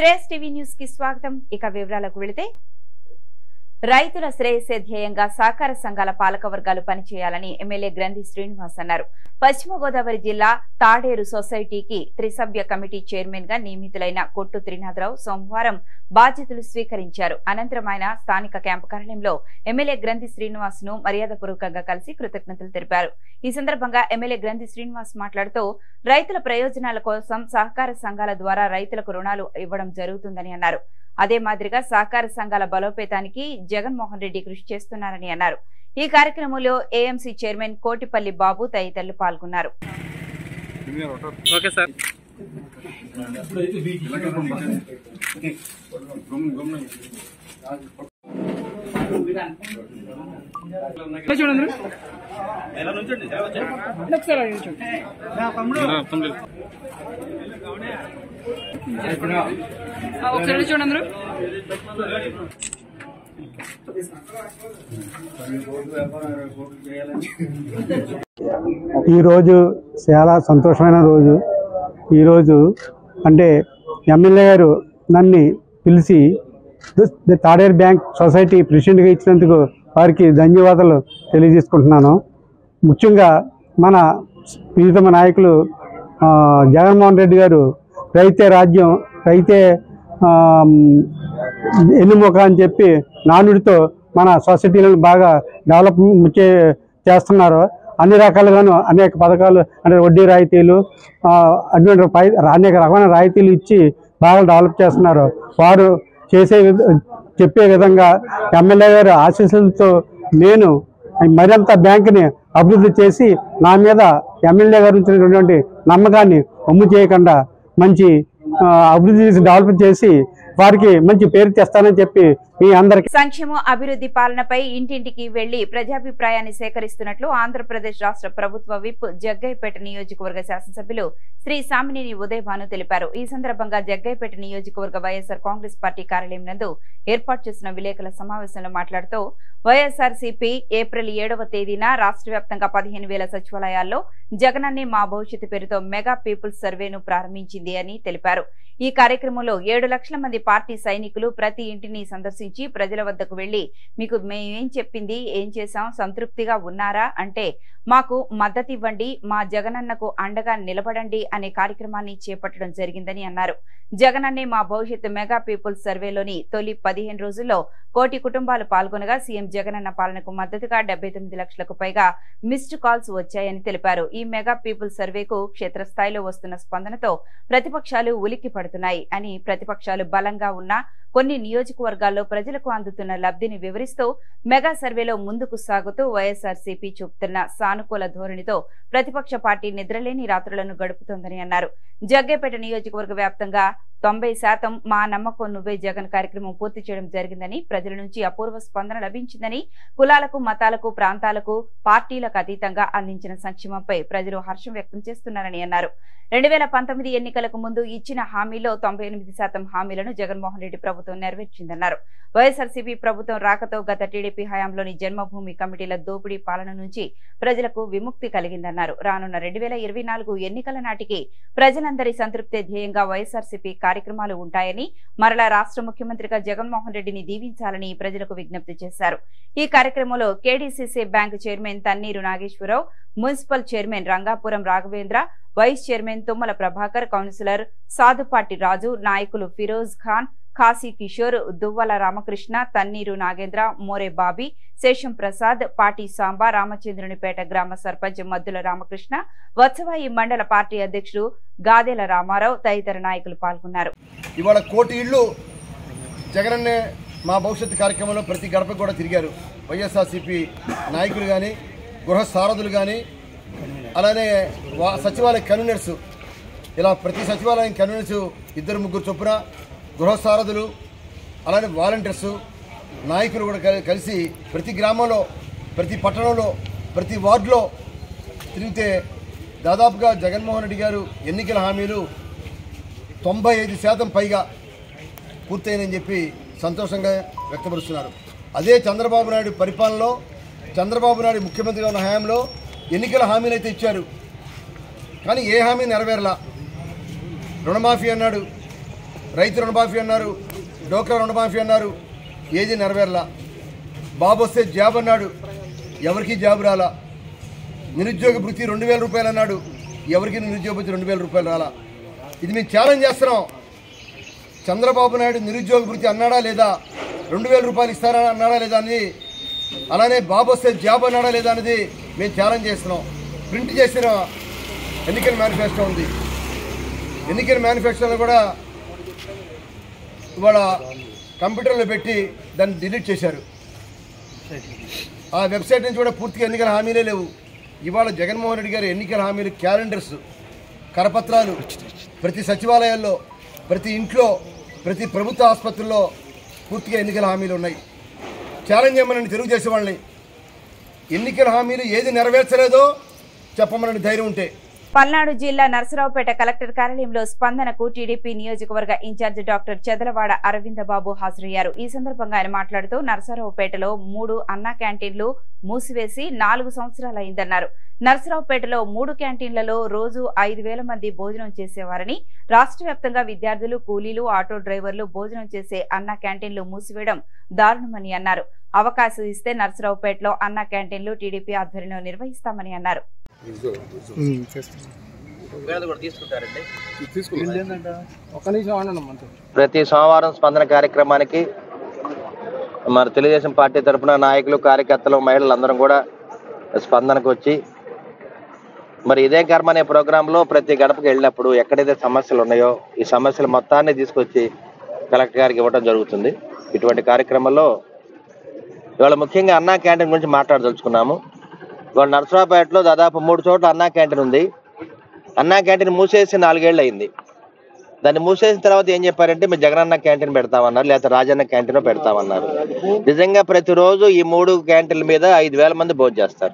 Shreyas TV news కి స్వాగతం ఇక వివరాలకు వెళితే రైతుల శ్రేయస్సే ధ్యేయంగా సహకార సంఘాల పాలక వర్గాలు పనిచేయాలని ఎమ్మెల్యే గ్రంథి శ్రీనివాస్ అన్నారు పశ్చిమ గోదావరి జిల్లా తాడేరు సొసైటీకి త్రిసభ్య కమిటీ చైర్మన్ గా నియమితులైన కొట్టు త్రినాథరావు సోమవారం బాధ్యతలు స్వీకరించారు అనంతరం ఆయన స్థానిక క్యాంపు కార్యాలయంలో ఎమ్మెల్యే గ్రంథి శ్రీనివాస్ ను మర్యాదపూర్వకంగా కలిసి కృతజ్ఞతలు తెలిపారు ఈ సందర్భంగా ఎమ్మెల్యే గ్రంథి శ్రీనివాస్ మాట్లాడుతూ రైతుల ప్రయోజనాల కోసం సహకార సంఘాల ద్వారా రైతులకు రుణాలు ఇవ్వడం జరుగుతుందని అన్నారు అదే మాదిరిగా సహకార సంఘాల బలోపేతానికి జగన్మోహన్ రెడ్డి కృషి చేస్తున్నారని అన్నారు ఈ కార్యక్రమంలో ఏఎంసీ చైర్మన్ కోటిపల్లి బాబు తదితరులు పాల్గొన్నారు ఓకే సార్ చూడండి ఒకసారి అడిగి చూడండి ఆ, ఒకసారి అడిగి చూడండి అందరూ ఈరోజు చాలా సంతోషమైన రోజు ఈరోజు అంటే ఎమ్మెల్యే గారు నన్ను పిలిచి ది తాడేరు బ్యాంక్ సొసైటీ ప్రెసిడెంట్గా ఇచ్చినందుకు వారికి ధన్యవాదాలు తెలియజేసుకుంటున్నాను ముఖ్యంగా మన ప్రీతమ నాయకులు ఆ, జగన్మోహన్ రెడ్డి గారు రైతే రాజ్యం రైతే ఆమ్, ఎన్నుముక అని చెప్పి నానుడితో మన సొసైటీలను బాగా డెవలప్ చే చేస్తున్నారు అన్ని రకాలుగాను అనేక పథకాలు అంటే వడ్డీ రాయితీలు ఆ, అటువంటి పై అనేక రకమైన రాయితీలు ఇచ్చి బాగా డెవలప్ చేస్తున్నారు వారు చేసే విధ- చెప్పే విధంగా ఎమ్మెల్యే గారి ఆశీస్సులతో నేను మరింత బ్యాంకుని అభివృద్ధి చేసి నా మీద ఎమ్మెల్యే గారు ఉంచినటువంటి నమ్మకాన్ని ఒమ్ము చేయకుండా మంచి ఆ, అభివృద్ధి చేసి డెవలప్ చేసి వారికి మంచి పేరు తెస్తానని చెప్పి మీ అందరికీ సంక్షేమ అభివృద్ధి పాలనపై ఇంటింటికి వెళ్లి ప్రజాభిప్రాయాన్ని సేకరిస్తున్నట్లు ఆంధ్రప్రదేశ్ రాష్ట్ర ప్రభుత్వ విప్ జగ్గైపేట నియోజకవర్గ శాసనసభ్యులు శ్రీ సామినేని ఉదయభాను తెలిపారు ఈ సందర్భంగా జగ్గైపేట నియోజకవర్గ వైఎస్ఆర్ కాంగ్రెస్ పార్టీ కార్యాలయం నందు ఏర్పాటు చేసిన విలేకరుల సమావేశంలో మాట్లాడుతూ వైఎస్ఆర్ సిపి ఏప్రిల్ ఏడవ తేదీన రాష్ట్ర వ్యాప్తంగా పదిహేను వేల సచివాలయాల్లో జగనన్నే మా భవిష్యత్తు పేరుతో మెగా పీపుల్స్ సర్వేను ప్రారంభించింది అని తెలిపారు ఈ కార్యక్రమంలో ఏడు లక్షల మంది పార్టీ సైనికులు ప్రతి ఇంటిని సందర్శించి ప్రజల వద్దకు వెళ్లి మీకు మేమేం చెప్పింది ఏం చేశాం సంతృప్తిగా ఉన్నారా అంటే మాకు మద్దతు ఇవ్వండి మా జగనన్నకు అండగా నిలబడండి అనే కార్యక్రమాన్ని చేపట్టడం జరిగిందని అన్నారు జగనన్నే మా భవిష్యత్తు మెగా పీపుల్స్ సర్వేలోని తొలి పదిహేను రోజుల్లో కోటి కుటుంబాలు పాల్గొనగా సీఎం జగనన్న పాలనకు మద్దతుగా డెబ్బై తొమ్మిది లక్షలకు పైగా మిస్డ్ కాల్స్ వచ్చాయని తెలిపారు ఈ మెగా పీపుల్ సర్వేకు క్షేత్రస్థాయిలో వస్తున్న స్పందనతో ప్రతిపక్షాలు ఉలిక్కి పడుతున్నాయి అని ప్రతిపక్షాలు బలంగా ఉన్న కొన్ని నియోజకవర్గాల్లో ప్రజలకు అందుతున్న లబ్ధిని వివరిస్తూ మెగా సర్వేలో ముందుకు సాగుతూ వైఎస్ఆర్సీపీ చూపుతున్న సానుకూల ధోరణితో ప్రతిపక్ష పార్టీ నిద్రలేని రాత్రులను గడుపుతోందని అన్నారు జగ్గేపేట నియోజకవర్గ వ్యాప్తంగా తొంభై శాతం మా నమ్మకం నువ్వే జగన్ కార్యక్రమం పూర్తి చేయడం జరిగిందని ప్రజల నుంచి అపూర్వ స్పందన లభించిందని కులాలకు మతాలకు ప్రాంతాలకు పార్టీలకు అతీతంగా అందించిన సంక్షేమంపై ప్రజలు హర్షం వ్యక్తం చేస్తున్నారని అన్నారు రెండు వేల పంతొమ్మిది ఎన్నికలకు ముందు ఇచ్చిన హామీలో తొంభై ఎనిమిది శాతం హామీలను జగన్మోహన్ రెడ్డి ప్రభుత్వం నెరవేర్చిందన్నారు వైఎస్ఆర్సీపీ ప్రభుత్వం రాకతో గత టీడీపీ హయాంలోని జన్మభూమి కమిటీల దోపిడీ పాలన నుంచి ప్రజలకు విముక్తి కలిగిందన్నారు రానున్న రెండు వేల ఇరవై నాలుగు ఎన్నికల నాటికి ప్రజలందరి సంతృప్తి ధ్యేయంగా వైఎస్ఆర్సీపీ కార్యక్రమాలు ఉంటాయని మరలా రాష్ట్ర ముఖ్యమంత్రిగా జగన్మోహన్ రెడ్డిని దీవించాలని ప్రజలకు విజ్ఞప్తి చేశారు ఈ కార్యక్రమంలో KDCC bank chairman Tanneeru Nageswara Rao municipal chairman Rangapuram Raghavendra vice chairman Tummala Prabhakar councillor Sadupati Raju నాయకులు ఫిరోజ్ ఖాన్ కాశీ కిషోర్ దువ్వల రామకృష్ణ తన్నీరు నాగేంద్ర మోరే బాబీ శేషం ప్రసాద్ పాటి సాంబా రామచంద్రునిపేట గ్రామ సర్పంచ్ మద్దుల రామకృష్ణ వత్సవాయి మండల పార్టీ అధ్యక్షుడు గాదెల రామారావు తదితర నాయకులు పాల్గొన్నారు ఇవాళ కోటి ఇళ్ళు జగనన్నే మా భవిష్యత్తు కార్యక్రమంలో ప్రతి గడపకు కూడా తిరిగారు వైఎస్ఆర్సీపీ నాయకులు కానీ గృహ సారథులు కానీ అలానే వా సచివాలయ కన్వీనర్స్ ఇలా ప్రతి సచివాలయం కన్వీనర్స్ ఇద్దరు ముగ్గురు చొప్పున గృహ సారథులు అలానే వాలంటీర్స్ నాయకులు కూడా కలి- కలిసి ప్రతి గ్రామంలో ప్రతి పట్టణంలో ప్రతి వార్డులో తిరిగితే దాదాపుగా జగన్మోహన్ రెడ్డి గారు ఎన్నికల హామీలు తొంభై ఐదు శాతం పైగా పూర్తయిందని చెప్పి సంతోషంగా వ్యక్తపరుస్తున్నారు అదే చంద్రబాబు నాయుడు పరిపాలనలో చంద్రబాబు నాయుడు ముఖ్యమంత్రిగా ఉన్న హయాంలో ఎన్నికల హామీలు అయితే ఇచ్చారు కానీ ఏ హామీ నెరవేరలా రుణమాఫీ అన్నాడు రైతు రుణమాఫీ అన్నారు డోక్రా రుణమాఫీ అన్నారు ఏది నెరవేరలా బాబు వస్తే జాబ్ అన్నాడు ఎవరికి జాబ్ రాలా నిరుద్యోగ వృత్తి రెండు వేల రూపాయలు అన్నాడు ఎవరికి నిరుద్యోగ వృత్తి రెండు వేల రూపాయలు రాలా ఇది మేము ఛాలెంజ్ చేస్తున్నాం చంద్రబాబు నాయుడు నిరుద్యోగ వృత్తి అన్నాడా లేదా రెండు వేల రూపాయలు ఇస్తారా అన్నాడా లేదా అని అలానే బాబు వస్తే జాబ్ అన్నాడా లేదా అనేది మేము ఛాలెంజ్ చేస్తున్నాం ప్రింట్ చేసిన ఎన్నికల మేనిఫెస్టో ఉంది ఎన్నికల మేనిఫెస్టోలో కూడా ఇవాళ కంప్యూటర్లో పెట్టి దాన్ని డిలీట్ చేశారు ఆ వెబ్సైట్ నుంచి కూడా పూర్తిగా ఎన్నికల హామీలే లేవు ఇవాళ జగన్మోహన్ రెడ్డి గారి ఎన్నికల హామీలు క్యాలెండర్స్ కరపత్రాలు ప్రతి సచివాలయాల్లో ప్రతి ఇంట్లో ప్రతి ప్రభుత్వ ఆసుపత్రుల్లో పూర్తిగా ఎన్నికల హామీలు ఉన్నాయి ఛాలెంజ్ చేయమని తెలుగుదేశం వాళ్ళని ఎన్నికల హామీలు ఏది నెరవేర్చలేదో చెప్పమని ధైర్యం ఉంటే పల్నాడు జిల్లా నరసరావుపేట కలెక్టర్ కార్యాలయంలో స్పందనకు టీడీపీ నియోజకవర్గ ఇన్ఛార్జ్ డాక్టర్ చెదలవాడ అరవిందబాబు హాజరయ్యారు ఈ సందర్భంగా ఆయన మాట్లాడుతూ నరసరావుపేటలో మూడు అన్నా క్యాంటీన్లు మూసివేసి నాలుగు సంవత్సరాలైందన్నారు నరసరావుపేటలో మూడు క్యాంటీన్లలో రోజు ఐదు వేల మంది భోజనం చేసేవారని రాష్ట్ర వ్యాప్తంగా విద్యార్థులు కూలీలు ఆటో డ్రైవర్లు భోజనం చేసే అన్నా క్యాంటీన్లు మూసివేయడం దారుణమని అన్నారు అవకాశం ఇస్తే నరసరావుపేటలో అన్నా క్యాంటీన్లు టీడీపీ ఆధ్వర్యంలో నిర్వహిస్తామని అన్నారు ప్రతి సోమవారం స్పందన కార్యక్రమానికి మన తెలుగుదేశం పార్టీ తరఫున నాయకులు కార్యకర్తలు మహిళలు అందరం కూడా స్పందనకు వచ్చి మరి ఇదే కర్మ అనే ప్రోగ్రాంలో ప్రతి గడపకి వెళ్ళినప్పుడు ఎక్కడైతే సమస్యలు ఉన్నాయో ఈ సమస్యలు మొత్తాన్ని తీసుకొచ్చి కలెక్టర్ గారికి ఇవ్వడం జరుగుతుంది ఇటువంటి కార్యక్రమంలో ఇవాళ ముఖ్యంగా అన్నా క్యాంటీన్ గురించి మాట్లాడదలుచుకున్నాము ఇవాళ నర్సరావుపేటలో దాదాపు మూడు చోట్ల అన్నా క్యాంటీన్ ఉంది అన్నా క్యాంటీన్ మూసేసి నాలుగేళ్ళు అయింది దాన్ని మూసేసిన తర్వాత ఏం చెప్పారంటే మీరు జగనన్న క్యాంటీన్ పెడతామన్నారు లేకపోతే రాజన్న క్యాంటీన్ పెడతామన్నారు నిజంగా ప్రతిరోజు ఈ మూడు క్యాంటీన్ల మీద ఐదు వేల మంది భోజనం చేస్తారు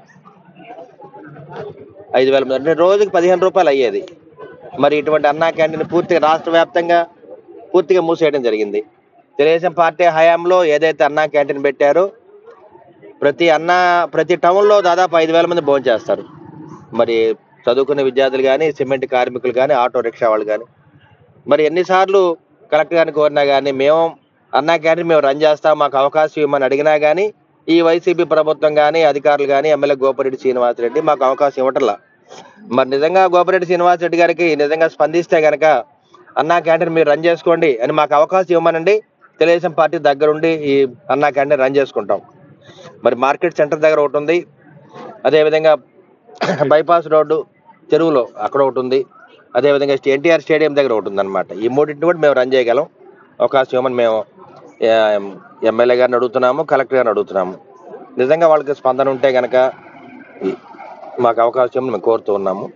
ఐదు వేల మంది అంటే రోజుకి పదిహేను రూపాయలు అయ్యేది మరి ఇటువంటి అన్నా క్యాంటీన్ పూర్తిగా రాష్ట్ర వ్యాప్తంగా పూర్తిగా మూసేయడం జరిగింది తెలుగుదేశం పార్టీ హయాంలో ఏదైతే అన్నా క్యాంటీన్ పెట్టారో ప్రతి అన్న ప్రతి టౌన్లో దాదాపు ఐదు వేల మంది భోజనం చేస్తారు మరి చదువుకునే విద్యార్థులు కానీ సిమెంట్ కార్మికులు కానీ ఆటో రిక్షా వాళ్ళు కానీ మరి ఎన్నిసార్లు కలెక్టర్ గారిని కోరినా కానీ మేము అన్నా క్యాంటీన్ మేము రన్ చేస్తాం మాకు అవకాశం ఇవ్వమని అడిగినా కానీ ఈ వైసీపీ ప్రభుత్వం కానీ అధికారులు కానీ ఎమ్మెల్యే గోపిరెడ్డి శ్రీనివాసరెడ్డి మాకు అవకాశం ఇవ్వటంలా మరి నిజంగా గోపిరెడ్డి శ్రీనివాసరెడ్డి గారికి నిజంగా స్పందిస్తే గనక అన్నా క్యాంటీన్ మీరు రన్ చేసుకోండి అని మాకు అవకాశం ఇవ్వమనండి తెలుగుదేశం పార్టీ దగ్గరుండి ఈ అన్నా క్యాంటీన్ రన్ చేసుకుంటాం మరి మార్కెట్ సెంటర్ దగ్గర ఒకటి ఉంది అదేవిధంగా బైపాస్ రోడ్డు చెరువులో అక్కడ ఒకటి ఉంది అదేవిధంగా ఎన్టీఆర్ స్టేడియం దగ్గర ఒకటి ఉందన్నమాట ఈ మూడింటిని కూడా మేము రన్ చేయగలం అవకాశం ఇవ్వమని మేము ఎమ్మెల్యే గారిని అడుగుతున్నాము కలెక్టర్ గారిని అడుగుతున్నాము నిజంగా వాళ్ళకి స్పందన ఉంటే కనుక మాకు అవకాశం ఇవ్వమని మేము కోరుతూ ఉన్నాము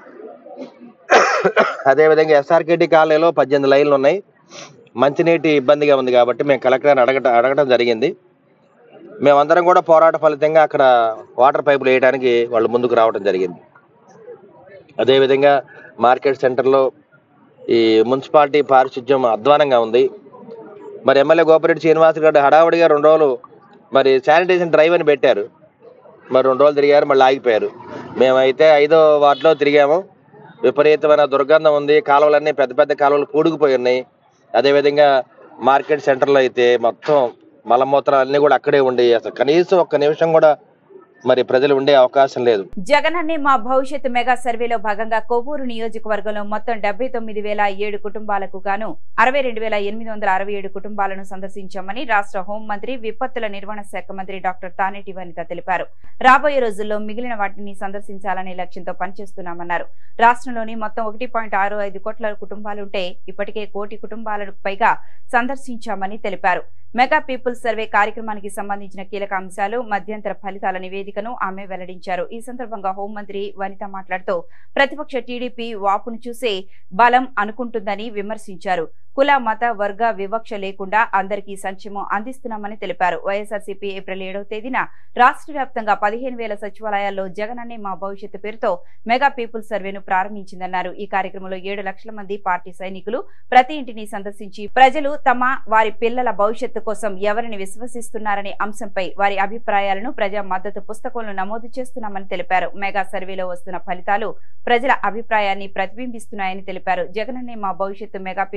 అదేవిధంగా ఎస్ఆర్కేటీ కాలనీలో పద్దెనిమిది లైన్లు ఉన్నాయి మంచినీటి ఇబ్బందిగా ఉంది కాబట్టి మేము కలెక్టర్ గారిని అడగట అడగడం జరిగింది మేమందరం కూడా పోరాట ఫలితంగా అక్కడ వాటర్ పైపులు వేయడానికి వాళ్ళు ముందుకు రావడం జరిగింది అదేవిధంగా మార్కెట్ సెంటర్లో ఈ మున్సిపాలిటీ పారిశుధ్యం అధ్వానంగా ఉంది మరి ఎమ్మెల్యే గోపిరెడ్డి శ్రీనివాస్ గారు హడావుడిగా రెండు రోజులు మరి శానిటైజేషన్ డ్రైవ్ అని పెట్టారు మరి రెండు రోజులు తిరిగారు మళ్ళీ ఆగిపోయారు మేమైతే ఐదో వార్డులో తిరిగాము విపరీతమైన దుర్గంధం ఉంది కాలువలన్నీ పెద్ద పెద్ద కాలువలు పూడుకుపోయి ఉన్నాయి అదేవిధంగా మార్కెట్ సెంటర్లో అయితే మొత్తం మలమూత్రాలు అన్నీ కూడా అక్కడే ఉండి అసలు కనీసం ఒక్క నిమిషం కూడా మరి ప్రజలు ఉండే అవకాశం లేదు జగనన్నే మా భవిష్యత్ మెగా సర్వేలో భాగంగా కొవ్వూరు నియోజకవర్గంలో మొత్తం డెబ్బై తొమ్మిది వేల ఏడు కుటుంబాలకు గాను అరవై రెండు వేల ఎనిమిది వందల అరవై ఏడు కుటుంబాలను సందర్శించామని రాష్ట్ర హోంమంత్రి విపత్తుల నిర్వహణ శాఖ మంత్రి డాక్టర్ తానేటి వనిత తెలిపారు రాబోయే రోజుల్లో మిగిలిన వాటిని సందర్శించాలనే లక్ష్యంతో పనిచేస్తున్నామన్నారు రాష్ట్రంలోని మొత్తం ఒకటి పాయింట్ ఆరు ఐదు కోట్ల కుటుంబాలుంటే ఇప్పటికే కోటి కుటుంబాలకు పైగా సందర్శించామని తెలిపారు మెగా పీపుల్స్ సర్వే కార్యక్రమానికి సంబంధించిన కీలక అంశాలు మధ్యంతర ఫలితాల నివేదికను ఆమె వెల్లడించారు ఈ సందర్భంగా హోంమంత్రి వనిత మాట్లాడుతూ ప్రతిపక్ష టీడీపీ వాపును చూసే బలం అనుకుంటుందని విమర్శించారు కుల మత వర్గ వివక్ష లేకుండా అందరికీ సంక్షేమం అందిస్తున్నామని తెలిపారు వైఎస్ఆర్సీపీ ఏప్రిల్ ఏడవ తేదీన రాష్ట్ర వ్యాప్తంగా పదిహేను వేల సచివాలయాల్లో జగనన్నే మా భవిష్యత్తు పేరుతో మెగా పీపుల్స్ సర్వేను ప్రారంభించిందన్నారు ఈ కార్యక్రమంలో ఏడు లక్షల మంది పార్టీ సైనికులు ప్రతి ఇంటిని సందర్శించి ప్రజలు తమ వారి పిల్లల భవిష్యత్తు కోసం ఎవరిని విశ్వసిస్తున్నారనే అంశంపై వారి అభిప్రాయాలను ప్రజా మద్దతు పుస్తకంలో నమోదు చేస్తున్నామని తెలిపారు మెగా సర్వేలో వస్తున్న ఫలితాలు ప్రజల అభిప్రాయాన్ని ప్రతిబింబిస్తున్నాయని తెలిపారు జగనన్నే మా భవిష్యత్తు మెగా పీపుల్స్ సర్వే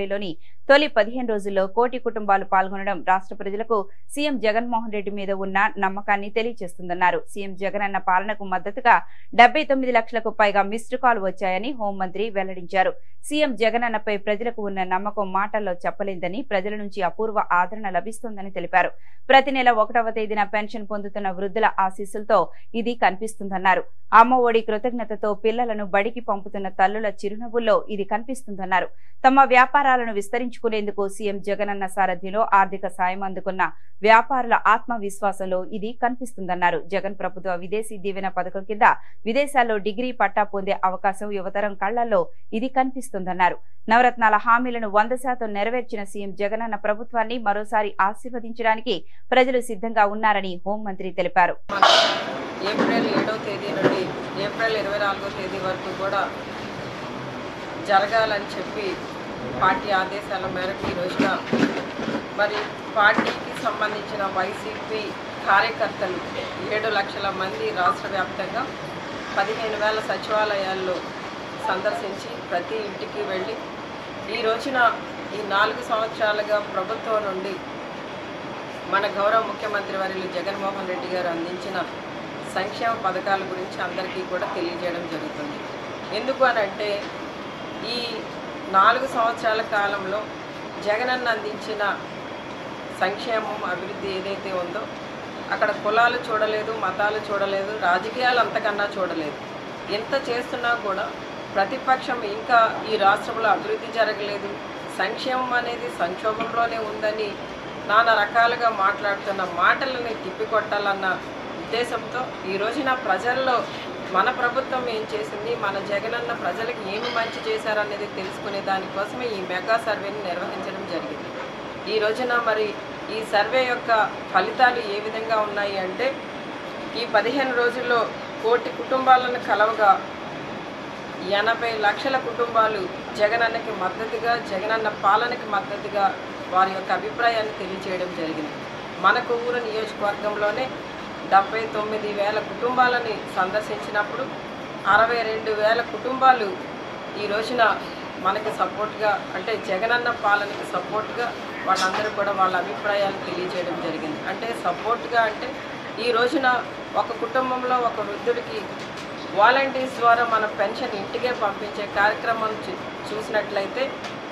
సర్వేలోని తొలి పదిహేను రోజుల్లో కోటి కుటుంబాలు పాల్గొనడం రాష్ట్ర ప్రజలకు సీఎం జగన్మోహన్ రెడ్డి మీద ఉన్న నమ్మకాన్ని తెలియజేస్తుందన్నారు సీఎం జగన్ అన్న పాలనకు మద్దతుగా డెబ్బై తొమ్మిది లక్షలకు పైగా మిస్డ్ కాల్ వచ్చాయని హోంమంత్రి వెల్లడించారు సీఎం జగన్ అన్నపై ప్రజలకు ఉన్న నమ్మకం మాటల్లో చెప్పలేదని ప్రజల నుంచి అపూర్వ ఆదరణ లభిస్తోందని తెలిపారు ప్రతి నెల ఒకటవ తేదీన పెన్షన్ పొందుతున్న వృద్ధుల ఆశీస్సులతో ఇది కనిపిస్తుందన్నారు అమ్మ ఒడి కృతజ్ఞతతో పిల్లలను బడికి పంపుతున్న తల్లుల చిరునవ్వుల్లో ఇది కనిపిస్తుందన్నారు తమ వ్యాపారాలను విస్తరించుకునేందుకు సీఎం జగనన్న సారథ్యంలో ఆర్థిక సాయం అందుకున్న వ్యాపారుల ఆత్మవిశ్వాసంలో ఇది కనిపిస్తుందన్నారు జగన్ ప్రభుత్వ విదేశీ దీవెన పథకం కింద విదేశాల్లో డిగ్రీ పట్టా పొందే అవకాశం యువతరం కళ్లల్లో ఇది కనిపిస్తుందన్నారు నవరత్నాల హామీలను వంద శాతం నెరవేర్చిన సీఎం జగనన్న ప్రభుత్వాన్ని మరోసారి ఆశీర్వదించడానికి ప్రజలు సిద్ధంగా ఉన్నారని హోంమంత్రి తెలిపారు ఏప్రిల్ ఏడవ తేదీ నుండి ఏప్రిల్ ఇరవై నాలుగో తేదీ వరకు కూడా జరగాలని చెప్పి పార్టీ ఆదేశాల మేరకు ఈ రోజున మరి పార్టీకి సంబంధించిన వైసీపీ కార్యకర్తలు ఏడు లక్షల మంది రాష్ట్ర వ్యాప్తంగా పదిహేను వేల సచివాలయాల్లో సందర్శించి ప్రతి ఇంటికి వెళ్ళి ఈ రోజున ఈ నాలుగు సంవత్సరాలుగా ప్రభుత్వం నుండి మన గౌరవ ముఖ్యమంత్రి వర్యులు జగన్మోహన్ రెడ్డి గారు అందించిన సంక్షేమ పథకాల గురించి అందరికీ కూడా తెలియజేయడం జరుగుతుంది ఎందుకు అని అంటే ఈ నాలుగు సంవత్సరాల కాలంలో జగనన్న అందించిన సంక్షేమం అభివృద్ధి ఏదైతే ఉందో అక్కడ కులాలు చూడలేదు మతాలు చూడలేదు రాజకీయాలు అంతకన్నా చూడలేదు ఎంత చేస్తున్నా కూడా ప్రతిపక్షం ఇంకా ఈ రాష్ట్రంలో అభివృద్ధి జరగలేదు సంక్షేమం అనేది సంక్షోభంలోనే ఉందని నానా రకాలుగా మాట్లాడుతున్న మాటలని తిప్పికొట్టాలన్న ఉద్దేశంతో ఈ రోజున ప్రజల్లో మన ప్రభుత్వం ఏం చేసింది మన జగనన్న ప్రజలకు ఏమి మంచి చేశారనేది తెలుసుకునే దానికోసమే ఈ మెగా సర్వేని నిర్వహించడం జరిగింది ఈ రోజున మరి ఈ సర్వే యొక్క ఫలితాలు ఏ విధంగా ఉన్నాయి అంటే ఈ పదిహేను రోజుల్లో కోటి కుటుంబాలను కలవగా ఎనభై లక్షల కుటుంబాలు జగనన్నకి మద్దతుగా జగనన్న పాలనకి మద్దతుగా వారి యొక్క అభిప్రాయాన్ని తెలియజేయడం జరిగింది మన కొవ్వూరు నియోజకవర్గంలోనే డెబ్బై తొమ్మిది వేల కుటుంబాలని సందర్శించినప్పుడు అరవై రెండు వేల కుటుంబాలు ఈ రోజున మనకి సపోర్ట్గా అంటే జగనన్న పాలనకి సపోర్ట్గా వాళ్ళందరూ కూడా వాళ్ళ అభిప్రాయాలు తెలియజేయడం జరిగింది అంటే సపోర్ట్గా అంటే ఈ రోజున ఒక కుటుంబంలో ఒక వృద్ధుడికి వాలంటీర్స్ ద్వారా మన పెన్షన్ ఇంటికే పంపించే కార్యక్రమం చూ చూసినట్లయితే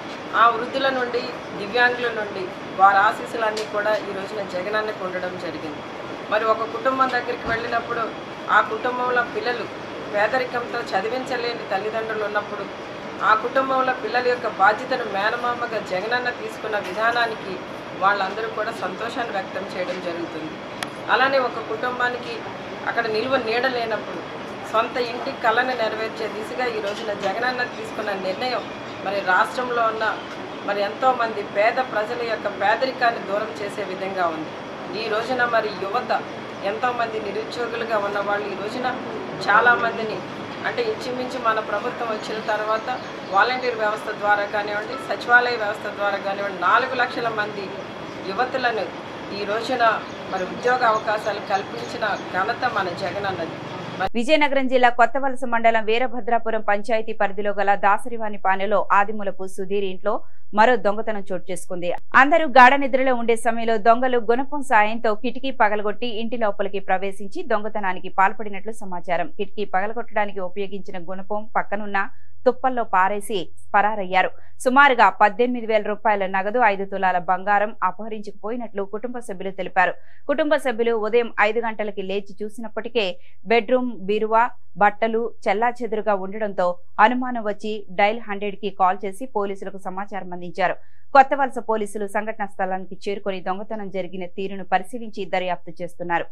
ఆ వృద్ధుల నుండి దివ్యాంగుల నుండి వారి ఆశీస్సులన్నీ కూడా ఈ రోజున జగనన్నకు ఉండడం జరిగింది మరి ఒక కుటుంబం దగ్గరికి వెళ్ళినప్పుడు ఆ కుటుంబంలో పిల్లలు పేదరికంతో చదివించలేని తల్లిదండ్రులు ఉన్నప్పుడు ఆ కుటుంబంలో పిల్లల యొక్క బాధ్యతను మేనమామగా జగనన్న తీసుకున్న విధానానికి వాళ్ళందరూ కూడా సంతోషాన్ని వ్యక్తం చేయడం జరుగుతుంది అలానే ఒక కుటుంబానికి అక్కడ నిల్వ నీడ లేనప్పుడు సొంత ఇంటి కళని నెరవేర్చే దిశగా ఈ రోజున జగనన్న తీసుకున్న నిర్ణయం మరి రాష్ట్రంలో ఉన్న మరి ఎంతోమంది పేద ప్రజల యొక్క పేదరికాన్ని దూరం చేసే విధంగా ఉంది ఈ రోజున మరి యువత ఎంతోమంది నిరుద్యోగులుగా ఉన్న వాళ్ళు ఈ రోజున చాలామందిని అంటే ఇంచుమించు మన ప్రభుత్వం వచ్చిన తర్వాత వాలంటీర్ వ్యవస్థ ద్వారా కానివ్వండి సచివాలయ వ్యవస్థ ద్వారా కానివ్వండి నాలుగు లక్షల మంది యువతులను ఈ రోజున మరి ఉద్యోగ అవకాశాలు కల్పించిన ఘనత మన జగన్ అన్నది విజయనగరం జిల్లా కొత్తవలస మండలం వీరభద్రాపురం పంచాయతీ పరిధిలో గల దాసరివానిపానెలో ఆదిమూలపు సుధీర్ ఇంట్లో మరో దొంగతనం చోటు చేసుకుంది అందరూ గాఢ నిద్రలో ఉండే సమయంలో దొంగలు గుణపం సాయంతో కిటికీ పగలగొట్టి ఇంటి లోపలికి ప్రవేశించి దొంగతనానికి పాల్పడినట్లు సమాచారం కిటికీ పగలగొట్టడానికి ఉపయోగించిన గుణపం పక్కనున్న తుప్పల్లో పారేసి పరారయ్యారు సుమారుగా పద్దెనిమిది వేల రూపాయల నగదు ఐదు తులాల బంగారం అపహరించుకుపోయినట్లు కుటుంబ సభ్యులు తెలిపారు కుటుంబ సభ్యులు ఉదయం ఐదు గంటలకి లేచి చూసినప్పటికే బెడ్రూమ్ బీరువా బట్టలు చెల్లాచెదురుగా ఉండడంతో అనుమానం వచ్చి డైల్ హండ్రెడ్ కి కాల్ చేసి పోలీసులకు సమాచారం అందించారు కొత్త వలస పోలీసులు సంఘటనా స్థలానికి చేరుకొని దొంగతనం జరిగిన తీరును పరిశీలించి దర్యాప్తు చేస్తున్నారు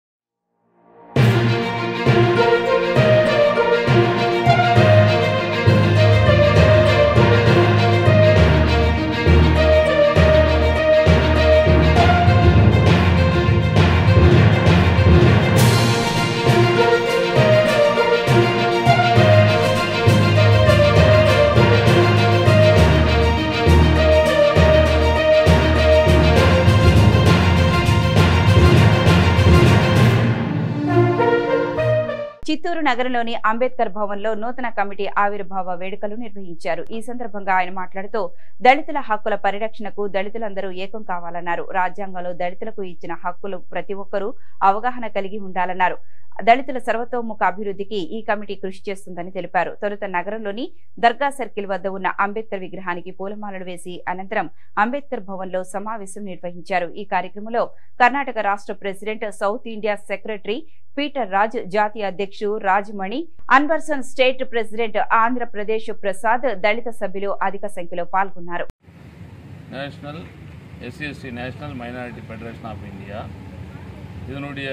చిత్తూరు నగరంలోని అంబేద్కర్ భవన్లో నూతన కమిటీ ఆవిర్భావ వేడుకలు నిర్వహించారు ఈ సందర్భంగా ఆయన మాట్లాడుతూ దళితుల హక్కుల పరిరక్షణకు దళితులందరూ ఏకం కావాలన్నారు రాజ్యాంగంలో దళితులకు ఇచ్చిన హక్కులు ప్రతి ఒక్కరూ అవగాహన కలిగి ఉండాలన్నారు దళితుల సర్వతోముఖ అభివృద్ధికి ఈ కమిటీ కృషి చేస్తుందని తెలిపారు తొలుత నగరంలోని దర్గా సర్కిల్ వద్ద ఉన్న అంబేద్కర్ విగ్రహానికి పూలమాలలు వేసి అనంతరం అంబేద్కర్ భవన్ లో సమావేశం నిర్వహించారు ఈ కార్యక్రమంలో కర్ణాటక రాష్ట్ర president south India secretary Peter Raj జాతీయ అధ్యక్షుడు రాజ్మణి అన్వర్సన్ స్టేట్ ప్రెసిడెంట్ ఆంధ్రప్రదేశ్ ప్రసాద్ దళిత సభ్యులు అధిక సంఖ్యలో పాల్గొన్నారు national SC ST national minority federation of India இதனுடைய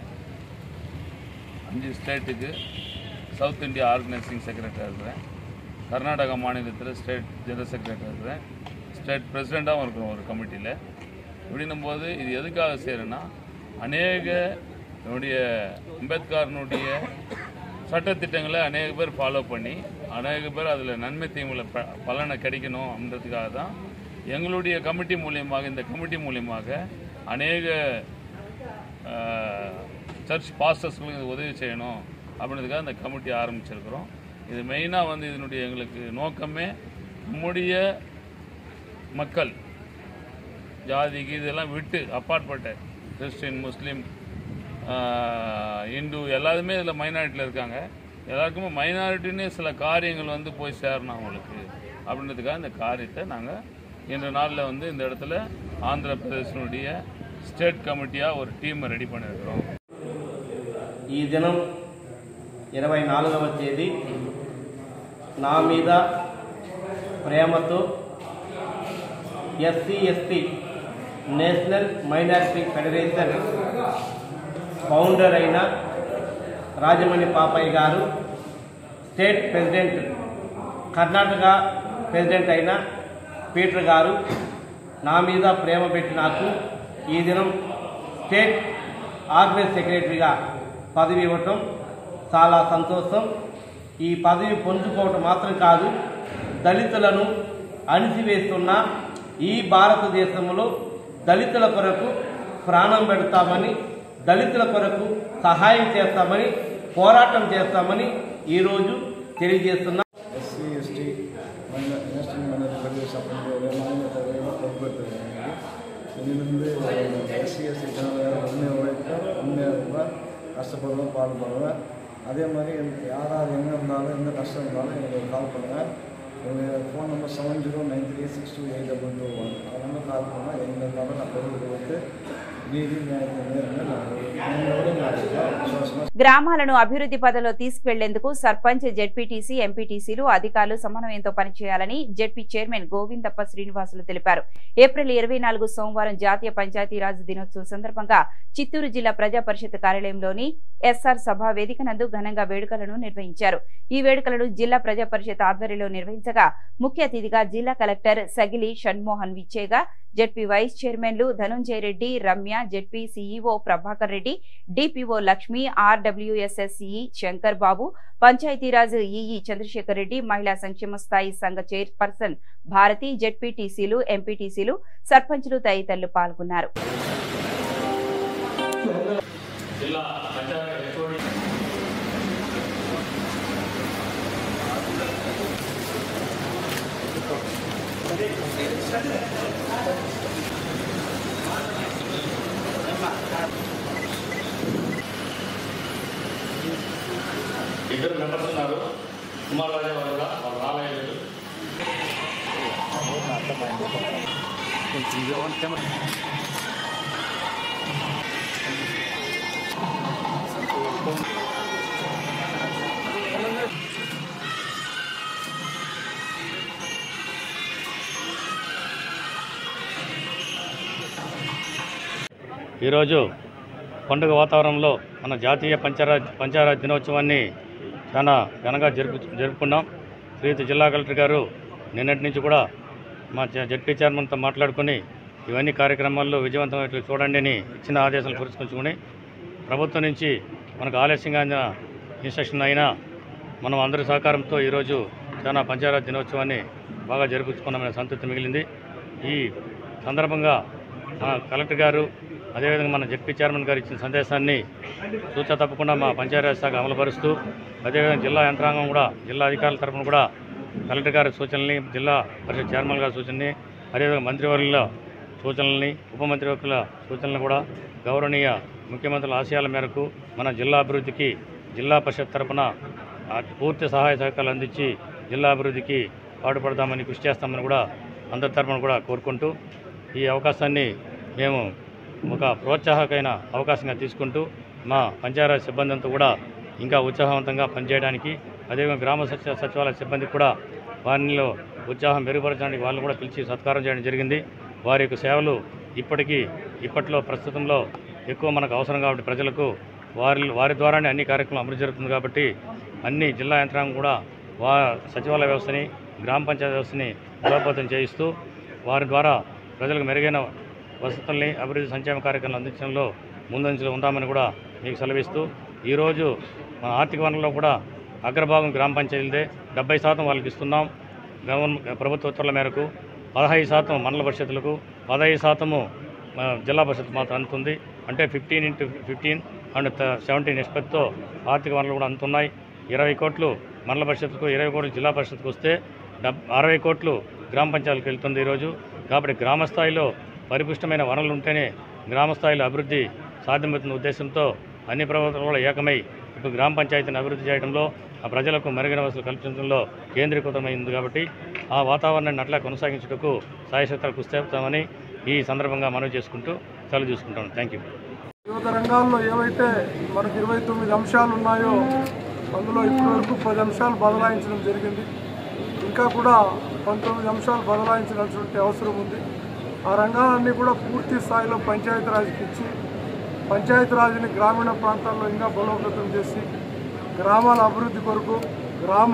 அஞ்சு ஸ்டேட்டுக்கு சவுத் இந்தியா ஆர்கனைசிங் செக்ரட்டரியாக இருக்கிறேன் கர்நாடகா மாநிலத்தில் ஸ்டேட் ஜெனரல் செக்ரட்டரி இருக்கிறேன் ஸ்டேட் பிரசிடெண்ட்டாகவும் இருக்கிறோம் ஒரு கமிட்டியில் இப்படின்னும் போது இது எதுக்காக செய்கிறேன்னா அநேக என்னுடைய அம்பேத்கர்னுடைய சட்டத்திட்டங்களை அநேக பேர் ஃபாலோ பண்ணி அநேக பேர் அதில் நன்மை தீமைகளை ப பலனை கிடைக்கணும் அப்படின்றதுக்காக தான் எங்களுடைய கமிட்டி மூலியமாக இந்த கமிட்டி மூலியமாக அநேக சர்ச் பாஸ்டர்ஸ்களுக்கு இது உதவி செய்யணும் அப்படின்றதுக்காக இந்த கமிட்டி ஆரம்பிச்சிருக்கிறோம் இது மெயினாக வந்து இதனுடைய எங்களுக்கு நோக்கமே நம்முடைய மக்கள் ஜாதிக்கு இதெல்லாம் விட்டு அப்பாற்பட்ட கிறிஸ்டின் முஸ்லீம் ஆஹ், இந்து எல்லாருமே இதில் மைனாரிட்டியில் இருக்காங்க எல்லாருக்குமே மைனாரிட்டின்னு சில காரியங்கள் வந்து போய் சேரணும் அவங்களுக்கு அப்படின்றதுக்காக இந்த காரியத்தை நாங்கள் இன்ற நாளில் வந்து இந்த இடத்துல ஆந்திர பிரதேசனுடைய ஸ்டேட் கமிட்டியாக ஒரு டீமை ரெடி பண்ணியிருக்கிறோம் ఈ దినం ఇరవై నాలుగవ తేదీ నా మీద ప్రేమతో SC ST national minority federation founder అయిన రాజమణి పాపయ్య గారు స్టేట్ ప్రెసిడెంట్ కర్ణాటక ప్రెసిడెంట్ అయిన పీటర్ గారు నా మీద ప్రేమ పెట్టి నాకు ఈ దినం స్టేట్ ఆర్గనైజ్ సెక్రటరీగా పదవి ఇవ్వటం చాలా సంతోషం ఈ పదవి పొందుకోవటం మాత్రం కాదు దళితులను అణిచివేస్తున్న ఈ భారతదేశంలో దళితుల కొరకు ప్రాణం పెడతామని దళితుల కొరకు సహాయం చేస్తామని పోరాటం చేస్తామని ఈరోజు తెలియజేస్తున్నా ಎಸ್ ಸಿ ಎಸ್ ಟಿ ಮಹಿಳಾ ನ್ಯಾಷನಲ್ ಮಹಿಳಾ ಫೆಡರೇಷನ್ அப்படிங்கிற மாநிலத்தலைவர் பொறுப்பேற்றிருக்காங்க இதிலிருந்து எஸ்சி எஸ்சி ஜனநாயகம் உண்மையை உழைப்பேன் உண்மையாக இருப்பேன் கஷ்டப்படுவேன் பாடுபடுவேன் அதே மாதிரி எனக்கு யாராவது எங்கே இருந்தாலும் எந்த கஷ்டம் இருந்தாலும் எனக்கு கால் பண்ணுங்கள் என்னுடைய phone number seven zero nine three six two eight double two one அதனால் கால் பண்ணால் எங்கே இருந்தாலும் நான் பதில் கொடுத்து நீதி நியாயத்தை நேர்ந்து நான் என்னோட நான் இருப்பேன் விசுவாசமாக గ్రామాలను అభివృద్ధి పదంలో తీసుకువెళ్లేందుకు సర్పంచ్ జెడ్పీటీసీ ఎంపీటీసీలు అధికారులు సమన్వయంతో పనిచేయాలని జెడ్పీ చైర్మన్ గోవిందప్ప శ్రీనివాసులు తెలిపారు ఏప్రిల్ ఇరవై నాలుగు సోమవారం జాతీయ పంచాయతీరాజ్ దినోత్సవం సందర్భంగా చిత్తూరు జిల్లా ప్రజా పరిషత్ కార్యాలయంలోని ఎస్ఆర్ సభ వేదిక నందు ఘనంగా వేడుకలను నిర్వహించారు ఈ వేడుకలను జిల్లా ప్రజా పరిషత్ ఆధ్వర్యంలో నిర్వహించగా ముఖ్య అతిథిగా జిల్లా కలెక్టర్ సగిలి షణ్మోహన్ విచ్చేగా జెడ్పీ వైస్ చైర్మన్లు Dhanunjaya Reddy Ramya ZP CEO Prabhakar Reddy DPO Lakshmi RWS SE Shankar Babu Panchayati Raj EE Chandrasekhar Reddy మహిళా సంక్షేమ స్థాయి సంఘ చైర్పర్సన్ భారతి జెడ్పీటీసీలు ఎంపీటీసీలు సర్పంచులు తదితరులు పాల్గొన్నారు ఇద్దరు మెంబర్స్ ఉన్నారు కుమార్ రాజా వాళ్ళు కూడా వాళ్ళు రాలేదు ఈరోజు పండుగ వాతావరణంలో మన జాతీయ పంచాయత్ పంచాయత్ దినోత్సవాన్ని చాలా ఘనంగా జరుపు జరుపుకున్నాం శ్రీయుత జిల్లా కలెక్టర్ గారు నిన్నటి నుంచి కూడా మా జ- జడ్పీ చైర్మన్తో మాట్లాడుకుని ఇవన్నీ కార్యక్రమాల్లో విజయవంతమైనట్లు చూడండి అని ఇచ్చిన ఆదేశాలు పురస్కరించుకుని ప్రభుత్వం నుంచి మనకు ఆలస్యంగా అందిన ఇన్స్ట్రక్షన్ అయినా మనం అందరి సహకారంతో ఈరోజు చాలా పంచాయత్ దినోత్సవాన్ని బాగా జరుపుకున్నామనే సంతృప్తి మిగిలింది ఈ సందర్భంగా మన కలెక్టర్ గారు అదేవిధంగా మన జడ్పీ చైర్మన్ గారు ఇచ్చిన సందేశాన్ని సూచన తప్పకుండా మా పంచాయతీరాజ్ శాఖ అమలుపరుస్తూ అదేవిధంగా జిల్లా యంత్రాంగం కూడా జిల్లా అధికారుల తరఫున కూడా కలెక్టర్ గారి సూచనల్ని జిల్లా పరిషత్ చైర్మన్ గారి సూచనని అదేవిధంగా మంత్రివర్యుల సూచనల్ని ఉప మంత్రివర్యుల సూచనలు కూడా గౌరవనీయ ముఖ్యమంత్రుల ఆశయాల మేరకు మన జిల్లా అభివృద్ధికి జిల్లా పరిషత్ తరఫున ఆ, పూర్తి సహాయ సహకారాలు అందించి జిల్లా అభివృద్ధికి పాటుపడదామని కృషి చేస్తామని కూడా అందరి తరఫున కూడా కోరుకుంటూ ఈ అవకాశాన్ని మేము ఒక ప్రోత్సాహకమైన అవకాశంగా తీసుకుంటూ మా పంచాయతీ సిబ్బంది అంతా కూడా ఇంకా ఉత్సాహవంతంగా పనిచేయడానికి అదేవిధంగా గ్రామ సచివ సచివాలయ సిబ్బందికి కూడా వారిలో ఉత్సాహం మెరుగుపరచడానికి వాళ్ళని కూడా పిలిచి సత్కారం చేయడం జరిగింది వారి యొక్క సేవలు ఇప్పటికీ ఇప్పట్లో ప్రస్తుతంలో ఎక్కువ మనకు అవసరం కాబట్టి ప్రజలకు వారి వారి ద్వారానే అన్ని కార్యక్రమాలు అమలు జరుగుతుంది కాబట్టి అన్ని జిల్లా యంత్రాంగం కూడా వా సచివాలయ వ్యవస్థని గ్రామ పంచాయతీ వ్యవస్థని బలోపేతం చేయిస్తూ వారి ద్వారా ప్రజలకు మెరుగైన వసతుల్ని అభివృద్ధి సంక్షేమ కార్యక్రమాలు అందించడంలో ముందంజలో ఉందామని కూడా మీకు సెలవిస్తూ ఈరోజు మన ఆర్థిక వనరులో కూడా అగ్రభాగం గ్రామ పంచాయతీలదే డెబ్బై శాతం వాళ్ళకి ఇస్తున్నాం గవర్నమెంట్ ప్రభుత్వ ఉత్తర్వుల మేరకు పదహైదు శాతం మండల పరిషత్తులకు పదహైదు శాతము ఆ, జిల్లా పరిషత్ మాత్రం అందుతుంది అంటే fifteen into fifteen and seventeen నిష్పత్తితో ఆర్థిక వనరులు కూడా అందుతున్నాయి ఇరవై కోట్లు మండల పరిషత్కు ఇరవై కోట్లు జిల్లా పరిషత్కు వస్తే డబ్ అరవై కోట్లు గ్రామ పంచాయతీలకు వెళ్తుంది ఈరోజు కాబట్టి గ్రామ స్థాయిలో పరిపుష్టమైన వనరులు ఉంటేనే గ్రామ స్థాయిలో అభివృద్ధి సాధ్యమవుతున్న ఉద్దేశంతో అన్ని ప్రభుత్వాలు కూడా ఏకమై ఇప్పుడు గ్రామ పంచాయతీని అభివృద్ధి చేయడంలో ఆ ప్రజలకు మెరుగైన వసతులు కల్పించడంలో కేంద్రీకృతమైంది కాబట్టి ఆ వాతావరణాన్ని అట్లా కొనసాగించుటకు సాయశక్తులు కృషి చేస్తామని ఈ సందర్భంగా మనవి చేసుకుంటూ సెలవు తీసుకుంటాను థ్యాంక్ యూ వివిధ రంగాల్లో ఏవైతే మనకు ఇరవై తొమ్మిది అంశాలు ఉన్నాయో అందులో ఇప్పటివరకు పది అంశాలు బదలాయించడం జరిగింది ఇంకా కూడా పంతొమ్మిది అంశాలు బదలాయించాల్సినటువంటి అవసరం ఉంది ఆ రంగాలన్నీ కూడా పూర్తి స్థాయిలో పంచాయతీరాజ్కి ఇచ్చి పంచాయతీరాజ్ని గ్రామీణ ప్రాంతాల్లో ఇంకా బలోపేతం చేసి గ్రామాల అభివృద్ధి కొరకు గ్రామ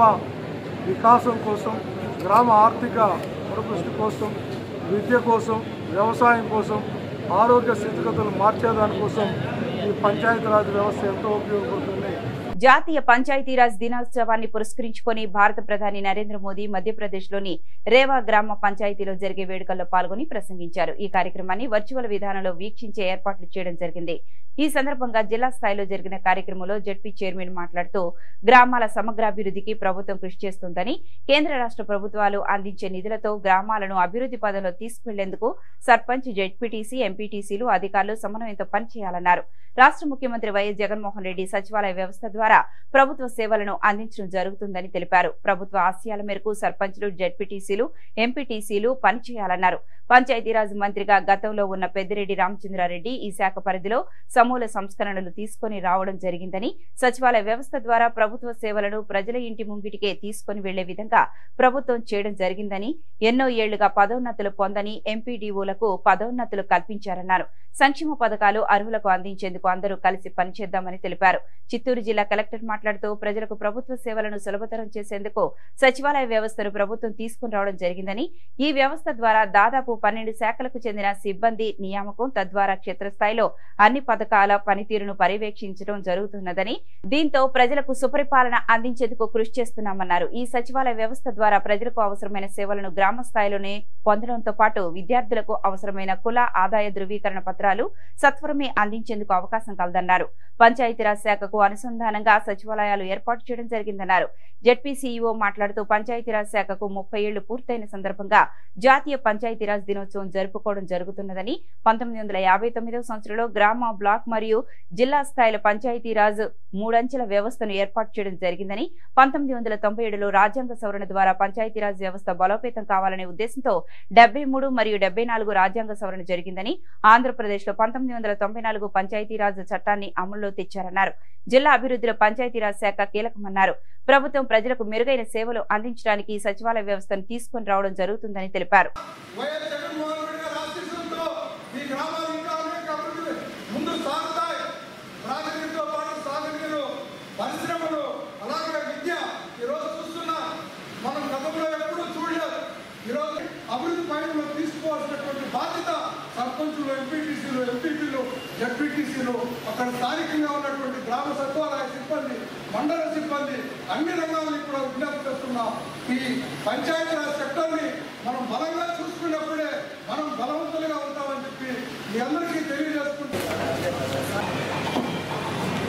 వికాసం కోసం గ్రామ ఆర్థిక పరిపుష్టి కోసం విద్య కోసం వ్యవసాయం కోసం ఆరోగ్య స్థితిగతులు మార్చేదానికోసం ఈ పంచాయతీరాజ్ వ్యవస్థ ఎంతో ఉపయోగపడుతుంది జాతీయ పంచాయతీరాజ్ దినోత్సవాన్ని పురస్కరించుకొని భారత ప్రధాని నరేంద్ర మోదీ మధ్యప్రదేశ్లోని రేవా గ్రామ పంచాయతీలో జరిగే వేడుకల్లో పాల్గొని ప్రసంగించారు ఈ కార్యక్రమాన్ని వర్చువల్ విధానంలో వీక్షించే ఏర్పాట్లు చేయడం జరిగింది ఈ సందర్భంగా జిల్లా స్థాయిలో జరిగిన కార్యక్రమంలో జడ్పీ చైర్మన్ మాట్లాడుతూ గ్రామాల సమగ్రాభివృద్ధికి ప్రభుత్వం కృషి చేస్తుందని కేంద్ర రాష్ట్ర ప్రభుత్వాలు అందించే నిధులతో గ్రామాలను అభివృద్ధి పదంలో తీసుకువెళ్లేందుకు సర్పంచ్ జడ్పీటీసీ ఎంపీటీసీలు అధికారులు సమన్వయంతో పనిచేయాలన్నారు రాష్ట్ర ముఖ్యమంత్రి వైఎస్ జగన్మోహన్ రెడ్డి సచివాలయ వ్యవస్థ ద్వారా ప్రభుత్వ సేవలను అందించడం జరుగుతుందని తెలిపారు ప్రభుత్వ ఆశయాల మేరకు సర్పంచ్లు జడ్పీటీసీలు ఎంపీటీసీలు పనిచేయాలన్నారు పంచాయతీరాజ్ మంత్రిగా గతంలో ఉన్న పెద్దిరెడ్డి రామచంద్రారెడ్డి ఈ శాఖ పరిధిలో సమూల సంస్కరణలు తీసుకొని రావడం జరిగిందని సచివాలయ వ్యవస్థ ద్వారా ప్రభుత్వ సేవలను ప్రజల ఇంటి ముంగిటికే తీసుకొని వెళ్లే విధంగా ప్రభుత్వం చేయడం జరిగిందని ఎన్నో ఏళ్లుగా పదోన్నతులు పొందని ఎంపీడీఓలకు పదోన్నతులు కల్పించారన్నారు సంక్షేమ పథకాలు అర్హులకు అందించేందుకు అందరూ కలిసి పనిచేద్దామని తెలిపారు చిత్తూరు జిల్లా కలెక్టర్ మాట్లాడుతూ ప్రజలకు ప్రభుత్వ సేవలను సులభతరం చేసేందుకు సచివాలయ వ్యవస్థను ప్రభుత్వం తీసుకుని రావడం జరిగిందని ఈ వ్యవస్థ ద్వారా దాదాపు పన్నెండు శాఖలకు చెందిన సిబ్బంది నియామకం తద్వారా క్షేత్రస్థాయిలో అన్ని పథకాల పనితీరును పర్యవేక్షించడం జరుగుతున్నదని దీంతో ప్రజలకు సుపరిపాలన అందించేందుకు కృషి చేస్తున్నామన్నారు ఈ సచివాలయ వ్యవస్థ ద్వారా ప్రజలకు అవసరమైన సేవలను గ్రామ స్థాయిలోనే పొందడంతో పాటు విద్యార్థులకు అవసరమైన కుల ఆదాయ ధృవీకరణ పత్రాలు సత్వరమే అందించేందుకు అవకాశం కలదన్నారు పంచాయతీరాజ్ శాఖకు అనుసంధానంగా సచివాలయాలు ఏర్పాటు చేయడం జరిగిందన్నారు జడ్పీ సీఈఓ మాట్లాడుతూ పంచాయతీరాజ్ శాఖకు ముప్పై ఏళ్లు పూర్తయిన సందర్భంగా జాతీయ పంచాయతీరాజ్ దినోత్సవం జరుపుకోవడం జరుగుతున్నదని పంతొమ్మిది వందల యాభై తొమ్మిదవ సంవత్సరంలో గ్రామ బ్లాక్ మరియు జిల్లా స్థాయిలో పంచాయతీరాజ్ మూడంచెల వ్యవస్థను ఏర్పాటు చేయడం జరిగిందని పంతొమ్మిది వందల తొంభై ఏడులో రాజ్యాంగ సవరణ ద్వారా పంచాయతీరాజ్ వ్యవస్థ బలోపేతం కావాలనే ఉద్దేశంతో డెబ్బై మూడు మరియు డెబ్బై నాలుగు రాజ్యాంగ సవరణ జరిగిందని ఆంధ్రప్రదేశ్లో పంతొమ్మిది వందల తొంభై నాలుగు పంచాయతీరాజ్ చట్టాన్ని అమల్లో తెచ్చారన్నారు జిల్లా అభివృద్ధిలో పంచాయతీరాజ్ శాఖ కీలకమన్నారు ప్రభుత్వం ప్రజలకు మెరుగైన సేవలు అందించడానికి ఈ సచివాలయ వ్యవస్థను తీసుకొని రావడం జరుగుతుందని తెలిపారు వైఎస్ జగన్మోహన్ రెడ్డి గారి ఆశీస్సులతో ఈ గ్రామాలు ఇంకా అనేక అభివృద్ధి ముందుకు సాగుతాయి ప్రాజెక్టుతో పాటు సాగునీరు పరిశ్రమలు అలాగే విద్య ఈరోజు చూస్తున్నా మనం గతంలో ఎప్పుడూ చూడలేదు ఈరోజు అభివృద్ధి పైన మనం తీసుకోవాల్సినటువంటి బాధ్యత సర్పంచులు ఎంపీటీసీలు ఎంపీపీలు జడ్పీటీసీలు అక్కడ స్థానికంగా ఉన్నటువంటి గ్రామ సచివాలయ సిబ్బంది మండల సిబ్బంది అన్ని రంగాలను కూడా విజ్ఞప్తి చేస్తున్నాం ఈ పంచాయతీరాజ్ సెక్టర్ని మనం బలంగా చూసుకున్నప్పుడే మనం బలవంతులుగా ఉంటామని చెప్పి మీ అందరికీ తెలియజేసుకుంటున్నాం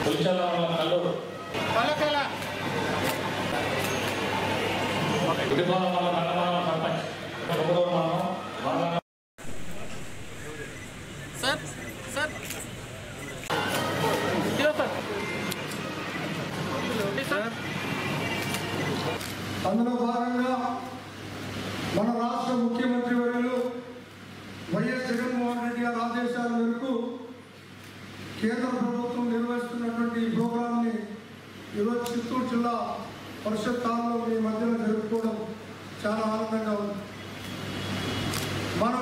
సార్ సార్ సార్ అందులో భాగంగా మన రాష్ట్ర ముఖ్యమంత్రి వర్యులు వైఎస్ జగన్మోహన్ రెడ్డి గారి ఆదేశాల మేరకు కేంద్ర ప్రభుత్వం నిర్వహిస్తున్నటువంటి ఈ ప్రోగ్రాంని ఈరోజు చిత్తూరు జిల్లా పరిషత్ హాల్లో మీ మధ్యన జరుపుకోవడం చాలా ఆనందంగా ఉంది మనం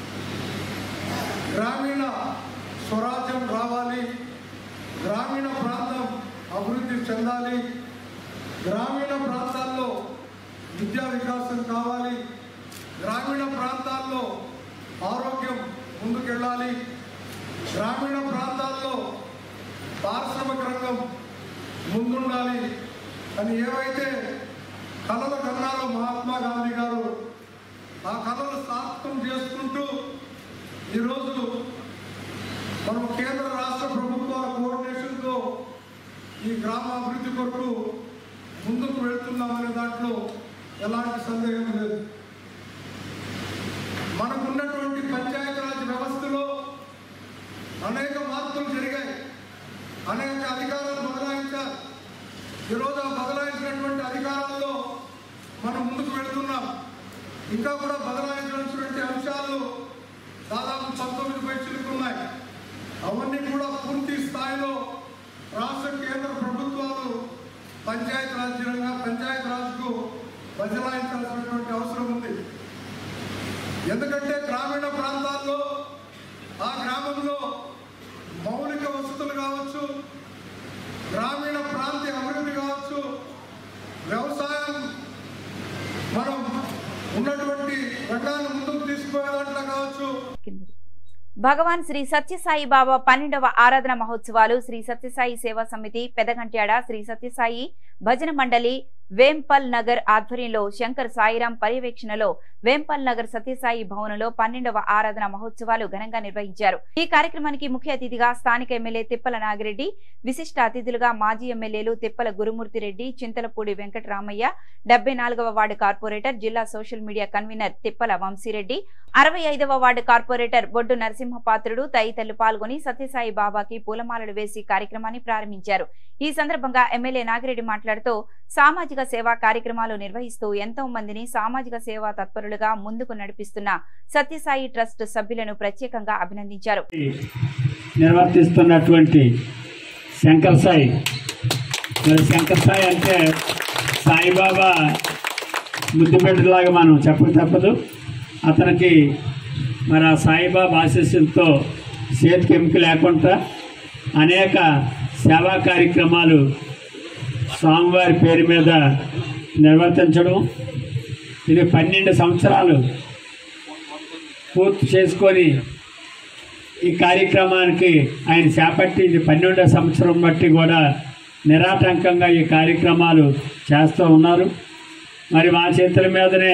గ్రామీణ స్వరాజ్యం రావాలి గ్రామీణ ప్రాంతం అభివృద్ధి చెందాలి గ్రామీణ ప్రాంతాల్లో విద్యా వికాసం కావాలి గ్రామీణ ప్రాంతాల్లో ఆరోగ్యం ముందుకెళ్ళాలి గ్రామీణ ప్రాంతాల్లో పారిశ్రామిక రంగం ముందుండాలి అని ఏవైతే కళల కన్నాలో మహాత్మా గాంధీ గారు ఆ కళలు సార్థకం చేసుకుంటూ ఈరోజు మనం కేంద్ర రాష్ట్ర ప్రభుత్వాల కోఆర్డినేషన్తో ఈ గ్రామ అభివృద్ధి కొరకు ముందుకు వెళ్తున్నామనే దాంట్లో ఎలాంటి సందేహం లేదు మనకున్నటువంటి పంచాయతీరాజ్ వ్యవస్థలో అనేక మార్పులు జరిగాయి అనేక అధికారాలు బదలాయించారు ఈరోజు ఆ బదలాయించినటువంటి అధికారాల్లో మనం ముందుకు వెళ్తున్నాం ఇంకా కూడా బదలాయించినటువంటి అంశాలు దాదాపు పంతొమ్మిది పై చిలుకున్నాయి అవన్నీ కూడా పూర్తి స్థాయిలో రాష్ట్ర కేంద్ర ప్రభుత్వాలు పంచాయతీ రాజ్యంగా పంచాయతీ రాజ్కు బదలాయించాల్సినటువంటి అవసరం ఉంది ఎందుకంటే గ్రామీణ ప్రాంతాల్లో ఆ గ్రామంలో మౌలిక వసతులు కావచ్చు గ్రామీణ ప్రాంతీయ అభివృద్ధి కావచ్చు వ్యవసాయం మనం ఉన్నటువంటి రంగాన్ని ముందుకు తీసుకుపోయేదాంట్లో కావచ్చు భగవాన్ శ్రీ సత్యసాయి బాబా పన్నెండవ ఆరాధన మహోత్సవాలు శ్రీ సత్యసాయి సేవా సమితి పెదగంట్యాడ శ్రీ సత్యసాయి భజన మండలి వేంపల్ నగర్ ఆధ్వర్యంలో శంకర్ సాయిరాం పర్యవేక్షణలో వేంపల్ నగర్ సత్యసాయి భవనంలో పన్నెండవ ఆరాధన మహోత్సవాలు ఘనంగా నిర్వహించారు ఈ కార్యక్రమానికి ముఖ్య అతిథిగా స్థానిక ఎమ్మెల్యే తిప్పల నాగిరెడ్డి విశిష్ట అతిథులుగా మాజీ ఎమ్మెల్యేలు తిప్పల గురుమూర్తి రెడ్డి చింతలపూడి వెంకటరామయ్య డెబ్బై నాలుగవ వార్డు కార్పొరేటర్ జిల్లా social media convener Tippala Vamsi Reddy అరవై ఐదవ వార్డు కార్పొరేటర్ బొడ్డు నరసింహపాత్రుడు తదితరులు పాల్గొని సత్యసాయి బాబాకి పూలమాలలు వేసి కార్యక్రమాన్ని ప్రారంభించారు ఈ సందర్భంగా ఎమ్మెల్యే నాగిరెడ్డి మాట్లాడుతూ సామాజిక సేవా కార్యక్రమాలు నిర్వహిస్తూ ఎంతో మందిని సామాజిక సేవా తత్పరులుగా ముందుకు నడిపిస్తున్న సత్యసాయి ట్రస్ట్ సభ్యులను ప్రత్యేకంగా అభినందించారు నిర్వర్తిస్తున్నటువంటి శంకర్ సాయి మరి శంకర్ సాయి అంటే సాయిబాబా ముద్దుబిడ్డలాగా మనం చెప్పక తప్పదు అతనికి మరి ఆ సాయిబాబా ఆశీస్సులతో చేతికి ఎముక లేకుండా అనేక సేవా కార్యక్రమాలు స్వామివారి పేరు మీద నిర్వర్తించడం ఇది పన్నెండు సంవత్సరాలు పూర్తి చేసుకొని ఈ కార్యక్రమానికి ఆయన చేపట్టి ఇది పన్నెండో సంవత్సరం బట్టి కూడా నిరాటంకంగా ఈ కార్యక్రమాలు చేస్తూ ఉన్నారు మరి మా చేతుల మీదనే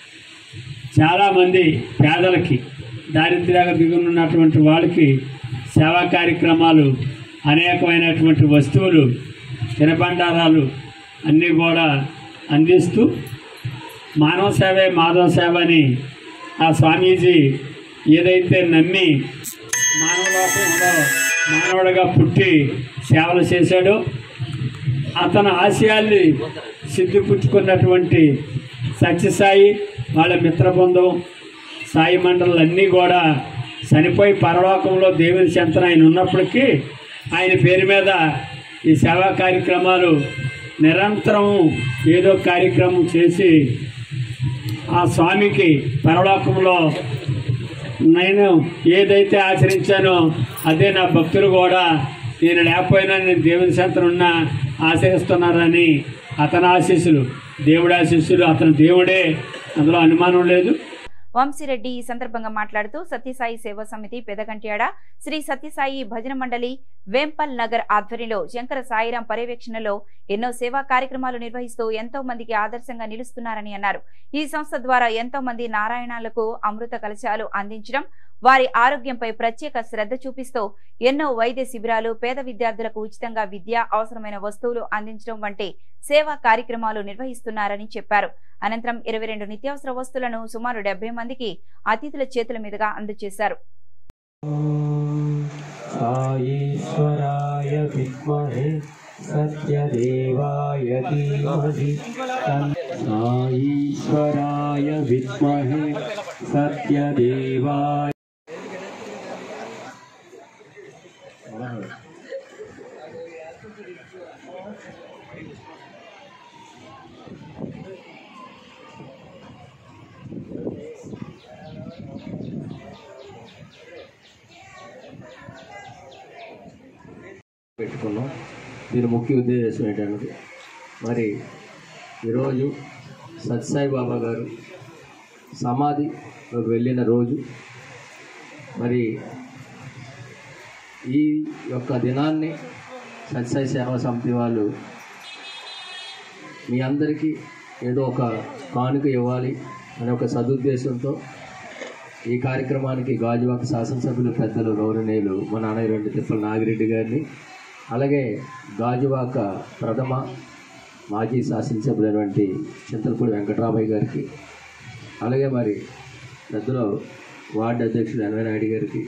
చాలామంది పేదలకి దారిద్ర్యాలు దిగునున్నటువంటి వాళ్ళకి సేవా కార్యక్రమాలు అనేకమైనటువంటి వస్తువులు తినబండారాలు అన్నీ కూడా అందిస్తూ మానవ సేవే మాధవ సేవ అని ఆ స్వామీజీ ఏదైతే నమ్మి మానవలోకంలో మానవుడిగా పుట్టి సేవలు చేశాడో అతని ఆశయాల్ని సిద్ధిపుచ్చుకున్నటువంటి సత్యసాయి వాళ్ళ మిత్రబృందం సాయి మండలన్నీ కూడా చనిపోయి పరలోకంలో దేవుని చెంతన ఆయన ఉన్నప్పటికీ ఆయన పేరు మీద ఈ సేవా కార్యక్రమాలు నిరంతరం ఏదో కార్యక్రమం చేసి ఆ స్వామికి పరలోకంలో నేను ఏదైతే ఆచరించానో అదే నా భక్తులు కూడా నేను లేకపోయినా నేను దేవుని సంతను ఉన్నా ఆశ్రయిస్తున్నారని అతని ఆశీస్సులు దేవుడి ఆశీస్సులు అతని దేవుడే అందులో అనుమానం లేదు వంశీరెడ్డి ఈ సందర్భంగా మాట్లాడుతూ సత్యసాయి సేవా సమితి పెదగంట్యాడ శ్రీ సత్యసాయి భజన మండలి వేంపల్ నగర్ ఆధ్వర్యంలో శంకర సాయిరాం పర్యవేక్షణలో ఎన్నో సేవా కార్యక్రమాలు నిర్వహిస్తూ ఎంతో మందికి ఆదర్శంగా నిలుస్తున్నారని అన్నారు ఈ సంస్థ ద్వారా ఎంతో మంది నారాయణాలకు అమృత కలశాలు అందించడం వారి ఆరోగ్యంపై ప్రత్యేక శ్రద్ధ చూపిస్తూ ఎన్నో వైద్య శిబిరాలు పేద విద్యార్థులకు ఉచితంగా విద్య అవసరమైన వస్తువులు అందించడం వంటి సేవా కార్యక్రమాలు నిర్వహిస్తున్నారని చెప్పారు అనంతరం ఇరవై రెండు నిత్యావసర వస్తువులను సుమారు డెబ్బై మందికి అతిథుల చేతుల మీదుగా అందజేశారు సాయేశ్వరాయ విద్మహే సత్యదేవాయ ధీమహి సాయేశ్వరాయ విద్మహే సత్యదేవాయ పెట్టుకున్నాం దీని ముఖ్య ఉద్దేశం ఏంటంటే మరి ఈరోజు సత్సాయి బాబా గారు సమాధిలోకి వెళ్ళిన రోజు మరి ఈ యొక్క దినాన్ని సత్సాయి సేవా సమితి వాళ్ళు మీ అందరికీ ఏదో ఒక కానుక ఇవ్వాలి అనే ఒక సదుద్దేశంతో ఈ కార్యక్రమానికి గాజువాక శాసనసభ్యులు పెద్దలు గౌరవనీయులు మా నాన్నగారు తిప్పల నాగిరెడ్డి గారిని అలాగే గాజువాక ప్రథమ మాజీ శాసనసభ్యులైనటువంటి చింతలపూడి వెంకటరామయ్య గారికి అలాగే మరి పెద్దలు వార్డు అధ్యక్షుడు ఎనవై నాయుడు గారికి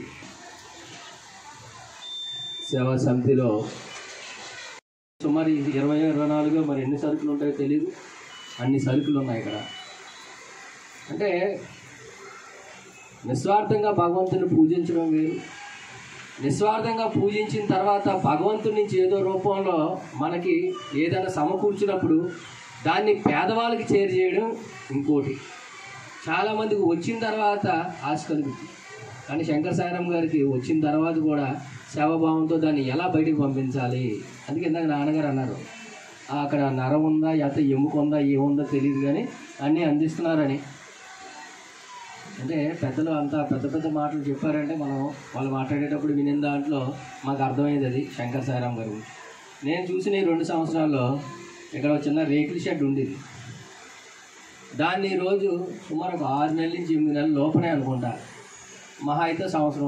సేవా సమితిలో సుమారు ఇరవై ఇరవై నాలుగు మరి ఎన్ని సరుకులు ఉంటాయో తెలియదు అన్ని సరుకులు ఉన్నాయి ఇక్కడ అంటే నిస్వార్థంగా భగవంతుని పూజించడం వేరు నిస్వార్థంగా పూజించిన తర్వాత భగవంతుడి నుంచి ఏదో రూపంలో మనకి ఏదైనా సమకూర్చినప్పుడు దాన్ని పేదవాళ్ళకి చేరజేయడం ఇంకోటి చాలామందికి వచ్చిన తర్వాత ఆశ కలుగుతుంది కానీ శంకర్ సాయిరామ్ గారికి వచ్చిన తర్వాత కూడా సేవాభావంతో దాన్ని ఎలా బయటికి పంపించాలి అందుకే ఇందాక నాన్నగారు అన్నారు "ఆ, అక్కడ నరం ఉందా ఎంత ఎముక ఉందా ఏముందో తెలియదు కానీ అన్నీ అందిస్తున్నారని అంటే పెద్దలు అంత పెద్ద పెద్ద మాటలు చెప్పారంటే మనం వాళ్ళు మాట్లాడేటప్పుడు వినిన దాంట్లో మాకు అర్థమైంది అది శంకర్ సాయిరామ్ గారు నేను చూసిన ఈ రెండు సంవత్సరాల్లో ఇక్కడ ఒక చిన్న రేకుల షెడ్ ఉండేది దాన్ని ఈరోజు సుమారు ఒక ఆరు నెలల నుంచి ఎనిమిది నెలల లోపలే అనుకుంటా మహా అయితే సంవత్సరం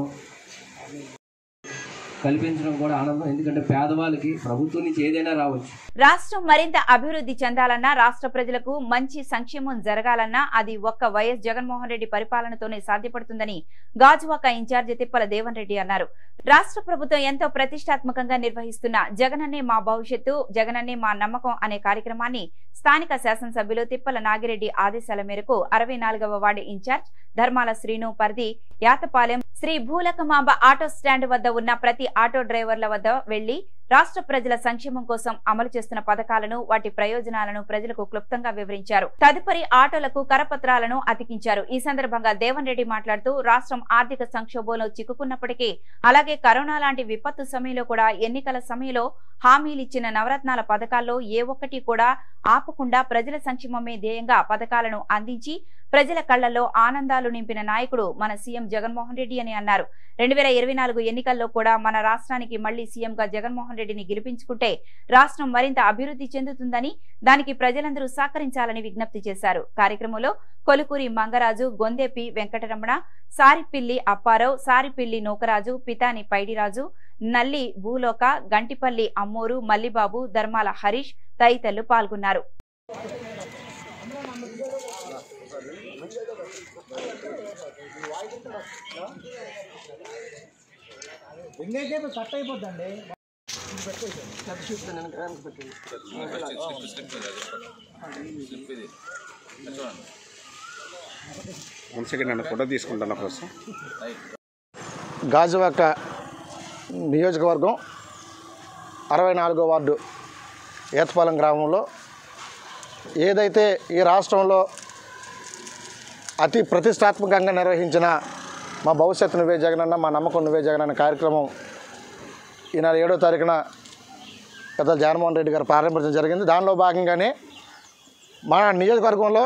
కల్పించడం కూడా ఆనందం ఎందుకంటే పేదవాళ్ళకి ప్రభుత్వం నుంచి ఏదైనా రావచ్చు రాష్ట్రం మరింత అభివృద్ధి చెందాలన్నా రాష్ట్ర ప్రజలకు మంచి సంక్షేమం జరగాలన్నా అది ఒక్క వైఎస్ జగన్మోహన్ రెడ్డి పరిపాలనతోనే సాధ్యపడుతుందని గాజువాక ఇన్ఛార్జి తిప్పల దేవన్ రెడ్డి అన్నారు రాష్ట్ర ప్రభుత్వం ఎంతో ప్రతిష్టాత్మకంగా నిర్వహిస్తున్న జగనన్నే మా భవిష్యత్తు జగనన్నే మా నమ్మకం అనే కార్యక్రమాన్ని స్థానిక శాసనసభ్యులు తిప్పల నాగిరెడ్డి ఆదేశాల మేరకు అరవై నాలుగవ వార్డు ఇన్ఛార్జ్ ధర్మాల శ్రీను పరిధి యాతపాలెం శ్రీ భూలకమాంబ ఆటో స్టాండ్ వద్ద ఉన్న ప్రతి ఆటో డ్రైవర్ల వద్ద వెళ్లి రాష్ట్ర ప్రజల సంక్షేమం కోసం అమలు చేస్తున్న పథకాలను వాటి ప్రయోజనాలను ప్రజలకు క్లుప్తంగా వివరించారు తదుపరి ఆటోలకు కరపత్రాలను అతికించారు ఈ సందర్భంగా దేవన్ రెడ్డి మాట్లాడుతూ రాష్ట్రం ఆర్థిక సంక్షోభంలో చిక్కుకున్నప్పటికీ అలాగే కరోనా లాంటి విపత్తు సమయంలో కూడా ఎన్నికల సమయంలో హామీలిచ్చిన నవరత్నాల పథకాల్లో ఏ ఒక్కటి కూడా ఆపకుండా ప్రజల సంక్షేమమే ధ్యేయంగా పథకాలను అందించి ప్రజల కళ్లలో ఆనందాలు నింపిన నాయకుడు మన సీఎం జగన్మోహన్ రెడ్డి అని అన్నారు రెండు వేల ఇరవై నాలుగు ఎన్నికల్లో కూడా మన రాష్ట్రానికి మళ్లీ సీఎంగా జగన్మోహన్ రెడ్డిని గెలిపించుకుంటే రాష్ట్రం మరింత అభివృద్ధి చెందుతుందని దానికి ప్రజలందరూ సహకరించాలని విజ్ఞప్తి చేశారు కార్యక్రమంలో కొలుకూరి మంగరాజు గొందెపి వెంకటరమణ సారిపిల్లి అప్పారావు సారిపిల్లి నూకరాజు పితాని పైడిరాజు నల్లి భూలోక గంటిపల్లి అమ్మూరు మల్లిబాబు ధర్మాల హరీష్ తదితరులు పాల్గొన్నారు ఎంగేజ్ కట్ అయిపోద్దండి వన్ సెకండ్ అన్న ఫోటో తీసుకుంటాను కోసం గాజువాక నియోజకవర్గం అరవై నాలుగో వార్డు ఏతపాలెం గ్రామంలో ఏదైతే ఈ రాష్ట్రంలో అతి ప్రతిష్టాత్మకంగా నిర్వహించిన మా భవిష్యత్తు నువ్వే జగనన్న మా నమ్మకం నువ్వే జగనన్న కార్యక్రమం ఈ నెల ఏడో తారీఖున పెద్ద జగన్మోహన్ రెడ్డి గారు ప్రారంభించడం జరిగింది దానిలో భాగంగానే మన నియోజకవర్గంలో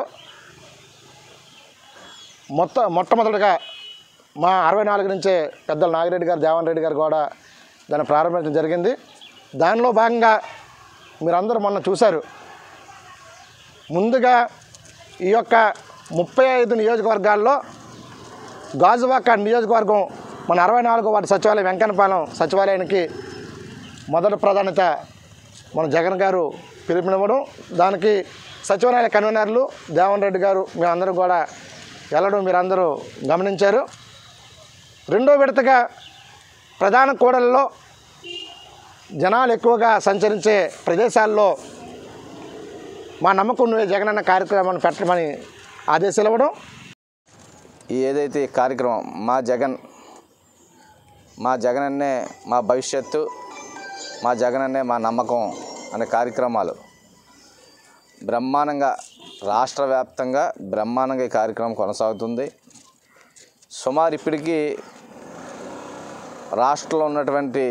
మొత్తం మొట్టమొదటిగా మా అరవై నాలుగు నుంచే పెద్దల నాగిరెడ్డి గారు దేవన్ రెడ్డి గారు కూడా దాన్ని ప్రారంభించడం జరిగింది దానిలో భాగంగా మీరందరూ మొన్న చూశారు ముందుగా ఈ యొక్క ముప్పై ఐదు నియోజకవర్గాల్లో గాజువాక నియోజకవర్గం మన అరవై నాలుగో వార్డు సచివాలయం వెంకన్నపాలెం సచివాలయానికి మొదటి ప్రాధాన్యత మన జగన్ గారు పిలుపునివ్వడం దానికి సచివాలయ కన్వీనర్లు దేవన్ రెడ్డి గారు మేమందరూ కూడా వెళ్ళడం మీరందరూ గమనించారు రెండో విడతగా ప్రధాన కూడలలో జనాలు ఎక్కువగా సంచరించే ప్రదేశాల్లో మా నమ్మకం నువ్వే జగనన్న కార్యక్రమాన్ని పెట్టమని ఆదేశాలు ఇవ్వడం ఈ ఏదైతే ఈ కార్యక్రమం మా జగన్ మా జగనన్నే మా భవిష్యత్తు మా జగనన్నే మా నమ్మకం అనే కార్యక్రమాలు బ్రహ్మాండంగా రాష్ట్ర వ్యాప్తంగా బ్రహ్మాండంగా ఈ కార్యక్రమం కొనసాగుతుంది సుమారు ఇప్పటికీ రాష్ట్రంలో ఉన్నటువంటి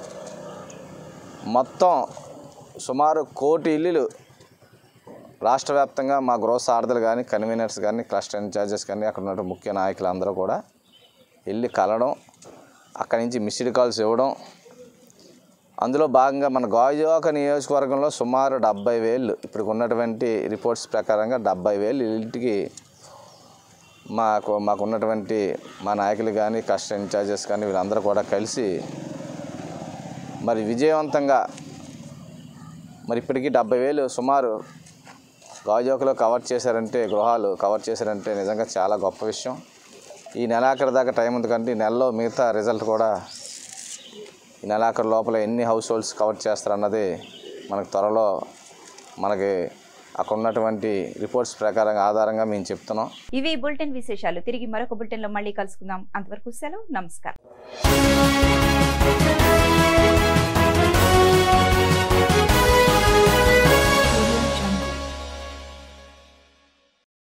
మొత్తం సుమారు కోటి ఇల్లులు రాష్ట్ర వ్యాప్తంగా మా గృహ సారథులు కానీ కన్వీనర్స్ కానీ క్లస్టర్ ఇన్ఛార్జెస్ కానీ అక్కడ ఉన్న ముఖ్య నాయకులు అందరూ కూడా వెళ్ళి కలవడం అక్కడి నుంచి మిస్డ్ కాల్స్ ఇవ్వడం అందులో భాగంగా మన గాజువాక నియోజకవర్గంలో సుమారు డెబ్బై వేలు ఇప్పుడు ఉన్నటువంటి రిపోర్ట్స్ ప్రకారంగా డెబ్బై వేలు ఇంటికి మాకు మాకు ఉన్నటువంటి మా నాయకులు కానీ కస్టర్ ఇన్ఛార్జెస్ కానీ వీళ్ళందరూ కూడా కలిసి మరి విజయవంతంగా మరి ఇప్పటికీ డెబ్బై వేలు సుమారు గాజువాకలో కవర్ చేశారంటే గృహాలు కవర్ చేశారంటే నిజంగా చాలా గొప్ప విషయం ఈ నెలాఖరు దాకా టైం ఉంది కంటే ఈ నెలలో మిగతా రిజల్ట్ కూడా ఈ నెలాఖరు లోపల ఎన్ని హౌస్ హోల్డ్స్ కవర్ చేస్తారన్నది మనకు త్వరలో మనకి అక్కడ ఉన్నటువంటి రిపోర్ట్స్ ప్రకారంగా ఆధారంగా మేము చెప్తున్నాం ఇవి బులెటిన్ విశేషాలు తిరిగి మరొక బులెటిన్ లో మళ్ళీ కలుసుకుందాం అంతవరకు సెలవు నమస్కారం